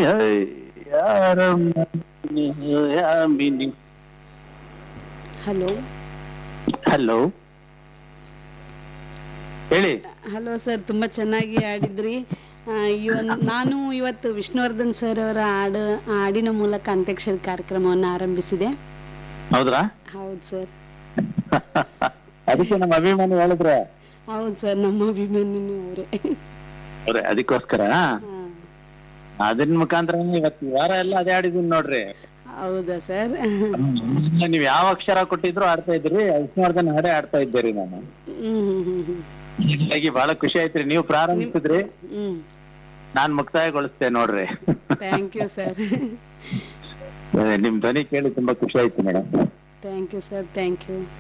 ಯಾಮಿನಿ hello hello ಹೇಳಿ hello sir ತುಂಬ ಚೆನ್ನಾಗಿ ಆಡಿದ್ರಿ ಆ, ಇವನ್ ನಾನು ಇವತ್ತು ವಿಷ್ಣುವರ್ಧನ್ ಸರ್ ಅವರ ಹಾಡು ಹಾಡಿನ ಮೂಲಕ ಅಂತ್ಯಾಕ್ಷರಿ ಕಾರ್ಯಕ್ರಮವನ್ನು ಆರಂಭಿಸಿದೆ ಹೌದ್ರಾ ಹೌದು ಸರ್ ಅದಕ್ಕೆ ನಮ್ಮ ಅಭಿಮಾನಿ ಹೇಳಿದ್ರೆ ಹೌದು ಸರ್ ನಮ್ಮ ಅಭಿಮಾನಿನೂ ಅವರೇ ಅವ್ರೆ ಅದಕ್ಕೋಸ್ಕರ ಅದನ್ನ ಮುಖಾಂತರ ಇವತ್ತು ಈ ವಾರ ಎಲ್ಲ ಅದೇ ಆಡಿದೀನಿ ನೋಡ್ರಿ ಹೌದಾ ಸರ್ ನೀವ್ ಯಾವ ಅಕ್ಷರ ಕೊಟ್ಟಿದ್ರು ಆಡ್ತಾ ಇದ್ರಿ ವಿಷ್ಣುವರ್ಧನ್ ಹಾಡೇ ಆಡ್ತಾ ಇದ್ದೀರಿ ನಾನು ಹ್ಮ್ ಹ್ಮ್ ಹ್ಮ್ ಹ್ಮ್ ಹೀಗಾಗಿ ಬಹಳ ಖುಷಿ ಆಯ್ತ್ರಿ ನೀವು ಪ್ರಾರಂಭಿಸಿದ್ರಿ ಹ್ಮ್ ನಾನ್ ಮುಕ್ತಾಯಗೊಳಿಸ್ತೆ ನೋಡ್ರಿ ಥ್ಯಾಂಕ್ ಯು ಸರ್ ನಿಮ್ ಧ್ವನಿ ಕೇಳಿ ತುಂಬಾ ಖುಷಿ ಆಯ್ತು madam thank you sir thank you